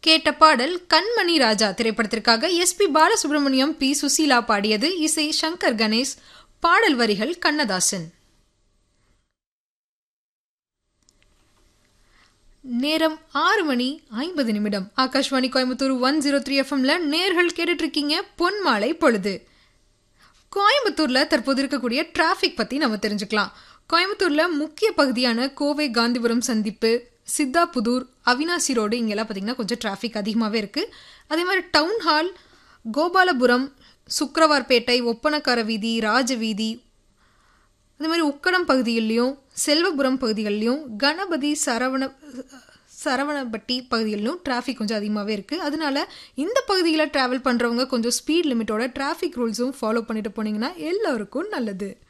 கேட்ட பாடல் கண்மணி ராஜா திரைப்படத்திற்காக S P Balasubrahmanyam P Susheela பாடியது இசை சங்கர் கணேஷ் பாடல் வரிகள் கண்ணதாசன் நேரம் ஆறு மணி ஐம்பது நிமிடம் Akashvani Coimbatore one zero three எஃப்எம்ல நேர்கள் கேட்டுட்டு இருக்கீங்க பொன் மாலை பொழுது கோயம்புத்தூர்ல தற்போது இருக்கக்கூடிய டிராஃபிக் பத்தி நம்ம தெரிஞ்சுக்கலாம் கோயம்புத்தூர்ல முக்கிய பகுதியான கோவை காந்திபுரம் சந்திப்பு சித்தாபுதூர் அவினாசி ரோடு இங்கெல்லாம் பார்த்தீங்கன்னா கொஞ்சம் டிராஃபிக் அதிகமாகவே இருக்குது அதே மாதிரி டவுன் ஹால் கோபாலபுரம் சுக்கரவார்பேட்டை ஒப்பனக்கார வீதி ராஜ வீதி அதே மாதிரி உக்கடம் பகுதிகளிலையும் செல்வபுரம் பகுதிகளிலையும் கணபதி சரவண சரவணப்பட்டி பகுதிகளிலும் டிராஃபிக் கொஞ்சம் அதிகமாகவே இருக்குது அதனால இந்த பகுதியில் ட்ராவல் பண்ணுறவங்க கொஞ்சம் ஸ்பீட் லிமிட்டோட டிராஃபிக் ரூல்ஸும் ஃபாலோ பண்ணிட்டு போனீங்கன்னா எல்லாருக்கும் நல்லது